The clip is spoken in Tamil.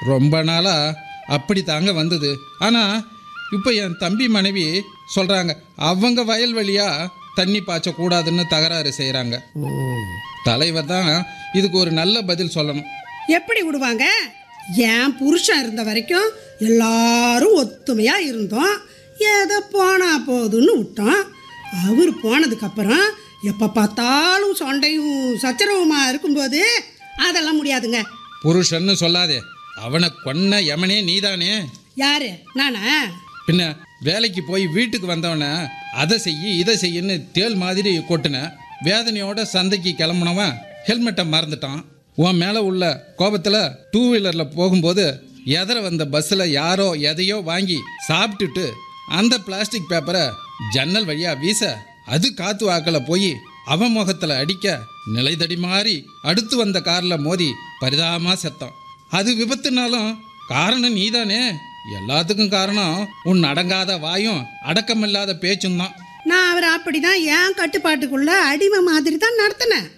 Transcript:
ரொம்ப நாளாக அப்படி தாங்க வந்தது ஆனால் இப்போ என் தம்பி மனைவி சொல்கிறாங்க அவங்க வயல் வழியாக தண்ணி பாய்ச்சக்கூடாதுன்னு தகராறு செய்கிறாங்க ஓ தலைவர் தான் இதுக்கு ஒரு நல்ல பதில் சொல்லணும் எப்படி விடுவாங்க என் புருஷன் இருந்த வரைக்கும் எல்லாரும் ஒத்துமையா இருந்தோம் ஏதோ போனா போதுன்னு விட்டோம் அவர் போனதுக்கப்புறம் எப்போ பார்த்தாலும் சண்டையும் சச்சரவுமா இருக்கும்போது அதெல்லாம் முடியாதுங்க புருஷன்னு சொல்லாதே அவனை கொன்ன யமனே நீதானே யாரு நானா பின்ன வேலைக்கு போய் வீட்டுக்கு வந்தவன அதை செய்யி இதை செய்யுன்னு தேள் மாதிரி கொட்டின வேதனையோட சந்தைக்கு கிளம்புனவன் ஹெல்மெட்டை மறந்துட்டான் உன் மேலே உள்ள கோபத்தில் டூ வீலரில் போகும்போது எதிர வந்த பஸ்ஸில் யாரோ எதையோ வாங்கி சாப்பிட்டுட்டு அந்த பிளாஸ்டிக் பேப்பரை ஜன்னல் வழியாக வீச அது காத்து வாக்கில் போய் அவன் முகத்தில் அடிக்க நிலைதடி மாறி அடுத்து வந்த காரில் மோதி பரிதாபமாக செத்தான் அது விபத்துனாலும் காரணம் நீதானே எல்லாத்துக்கும் காரணம் உன் அடங்காத வாயும் அடக்கமில்லாத பேச்சும் தான் நான் அவரை அப்படிதான் என் கட்டுப்பாட்டுக்குள்ள அடிமை மாதிரி தான் நடத்தினேன்